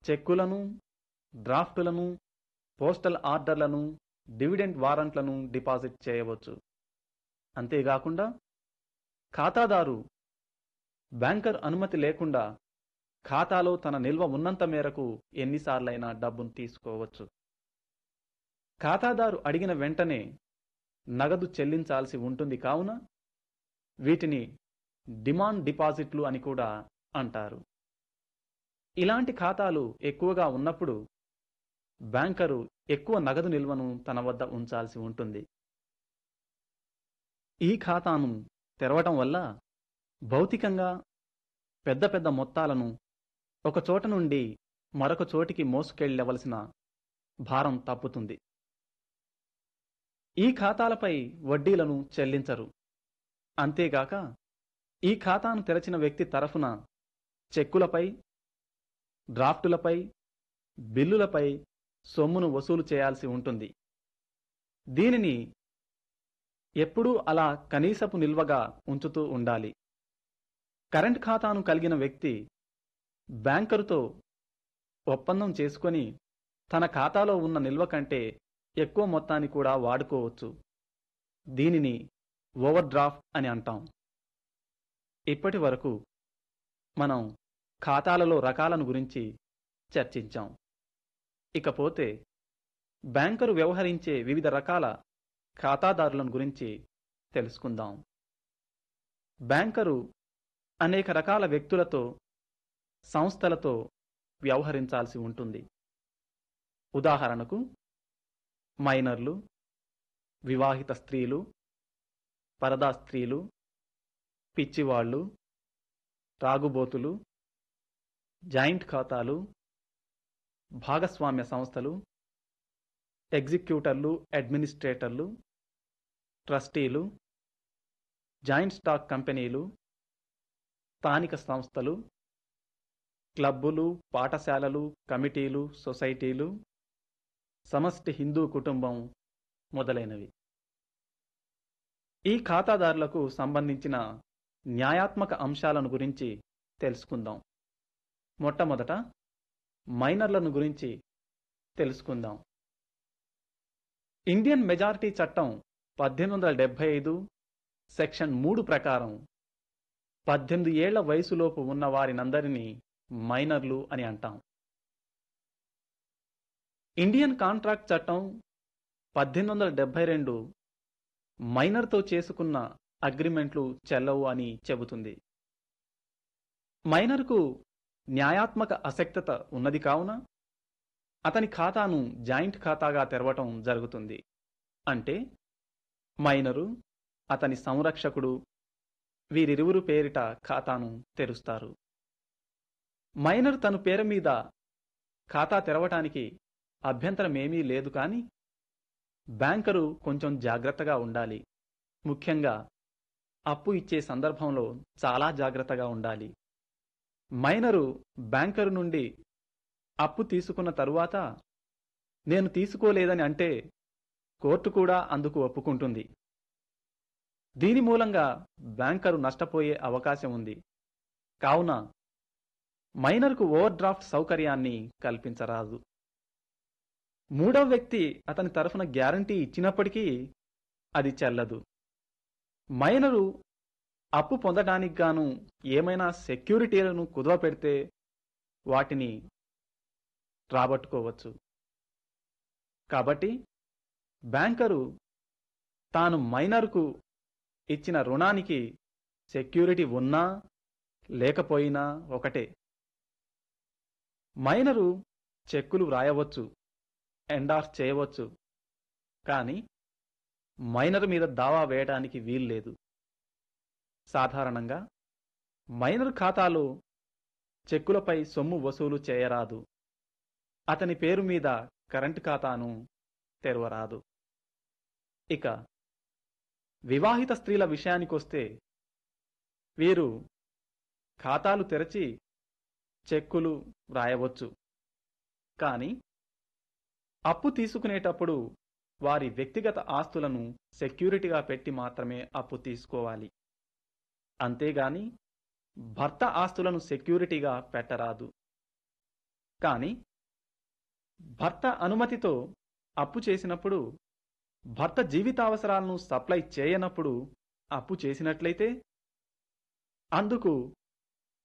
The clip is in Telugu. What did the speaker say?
చెక్కులను డ్రాఫ్టులను పోస్టల్ ఆర్డర్లను డివిడెండ్ వారెంట్లను డిపాజిట్ చేయవచ్చు అంతేకాకుండా ఖాతాదారు బ్యాంకర్ అనుమతి లేకుండా ఖాతాలో తన నిల్వ ఉన్నంత మేరకు ఎన్నిసార్లైనా డబ్బును తీసుకోవచ్చు ఖాతాదారు అడిగిన వెంటనే నగదు చెల్లించాల్సి ఉంటుంది కావున వీటిని డిమాండ్ డిపాజిట్లు అని కూడా అంటారు ఇలాంటి ఖాతాలు ఎక్కువగా ఉన్నప్పుడు బ్యాంకరు ఎక్కువ నగదు నిల్వను తన వద్ద ఉంచాల్సి ఉంటుంది ఈ ఖాతాను తెరవటం వల్ల భౌతికంగా పెద్ద పెద్ద మొత్తాలను ఒక చోట నుండి మరొక చోటికి మోసుకెళ్ళవలసిన భారం తప్పుతుంది ఈ ఖాతాలపై వడ్డీలను చెల్లించరు అంతేగాక ఈ ఖాతాను తెరచిన వ్యక్తి తరఫున చెక్కులపై డ్రాఫ్టులపై బిల్లులపై సొమ్మును వసూలు చేయాల్సి ఉంటుంది దీనిని ఎప్పుడూ అలా కనీసపు నిల్వగా ఉంచుతూ ఉండాలి కరెంట్ ఖాతాను కలిగిన వ్యక్తి బ్యాంకరుతో ఒప్పందం చేసుకొని తన ఖాతాలో ఉన్న నిల్వ కంటే ఎక్కువ మొత్తాన్ని కూడా వాడుకోవచ్చు దీనిని ఓవర్ డ్రాఫ్ట్ అని అంటాం ఇప్పటి వరకు మనం ఖాతాలలో రకాలను గురించి చర్చించాం ఇకపోతే బ్యాంకరు వ్యవహరించే వివిధ రకాల ఖాతాదారులను గురించి తెలుసుకుందాం బ్యాంకరు అనేక రకాల వ్యక్తులతో సంస్థలతో వ్యవహరించాల్సి ఉంటుంది ఉదాహరణకు మైనర్లు వివాహిత స్త్రీలు పరదా స్త్రీలు పిచ్చివాళ్ళు తాగుబోతులు జాయింట్ ఖాతాలు భాగస్వామ్య సంస్థలు ఎగ్జిక్యూటర్లు అడ్మినిస్ట్రేటర్లు ట్రస్టీలు జాయింట్ స్టాక్ కంపెనీలు స్థానిక సంస్థలు క్లబ్బులు పాఠశాలలు కమిటీలు సొసైటీలు సమష్టి హిందూ కుటుంబం మొదలైనవి ఈ ఖాతాదారులకు సంబంధించిన న్యాయాత్మక అంశాలను గురించి తెలుసుకుందాం మొట్టమొదట మైనర్లను గురించి తెలుసుకుందాం ఇండియన్ మెజారిటీ చట్టం పద్దెనిమిది వందల డెబ్బై ఐదు సెక్షన్ మూడు ప్రకారం పద్దెనిమిది ఏళ్ల వయసులోపు ఉన్న వారినందరినీ మైనర్లు అని అంటాం ఇండియన్ కాంట్రాక్ట్ చట్టం పద్దెనిమిది వందల డెబ్బై రెండు మైనర్తో చేసుకున్న అగ్రిమెంట్లు చెల్లవు అని చెబుతుంది మైనర్కు న్యాయాత్మక అసక్తత ఉన్నది కావున అతని ఖాతాను జాయింట్ ఖాతాగా తెరవటం జరుగుతుంది అంటే మైనరు అతని సంరక్షకుడు వీరిరువురు పేరిట ఖాతాను తెరుస్తారు మైనర్ తన పేరు మీద ఖాతా తెరవటానికి అభ్యంతరమేమీ లేదు కానీ బ్యాంకరు కొంచెం జాగ్రత్తగా ఉండాలి ముఖ్యంగా అప్పు ఇచ్చే సందర్భంలో చాలా జాగ్రత్తగా ఉండాలి మైనరు బ్యాంకరు నుండి అప్పు తీసుకున్న తరువాత నేను తీసుకోలేదని అంటే కోర్టు కూడా అందుకు ఒప్పుకుంటుంది దీని మూలంగా బ్యాంకరు నష్టపోయే అవకాశం ఉంది కావున మైనర్కు ఓవర్ డ్రాఫ్ట్ సౌకర్యాన్ని కల్పించరాదు మూడవ వ్యక్తి అతని తరఫున గ్యారంటీ ఇచ్చినప్పటికీ అది చెల్లదు మైనరు అప్పు పొందడానికి గాను ఏమైనా సెక్యూరిటీలను కుదవ పెడితే వాటిని రాబట్టుకోవచ్చు కాబట్టి బ్యాంకరు తాను మైనర్కు ఇచ్చిన రుణానికి సెక్యూరిటీ ఉన్నా లేకపోయినా ఒకటే మైనరు చెక్కులు వ్రాయవచ్చు ఎండార్స్ చేయవచ్చు కానీ మైనర్ మీద దావా వేయడానికి వీల్లేదు సాధారణంగా మైనర్ ఖాతాలో చెక్కులపై సొమ్ము వసూలు చేయరాదు అతని పేరు మీద కరెంటు ఖాతాను తెరవరాదు ఇక వివాహిత స్త్రీల విషయానికొస్తే వీరు ఖాతాలు తెరచి చెక్కులు వ్రాయవచ్చు కానీ అప్పు తీసుకునేటప్పుడు వారి వ్యక్తిగత ఆస్తులను సెక్యూరిటీగా పెట్టి మాత్రమే అప్పు తీసుకోవాలి అంతేగాని భర్త ఆస్తులను సెక్యూరిటీగా పెట్టరాదు కానీ భర్త అనుమతితో అప్పు చేసినప్పుడు భర్త జీవితావసరాలను సప్లై చేయనప్పుడు అప్పు చేసినట్లయితే అందుకు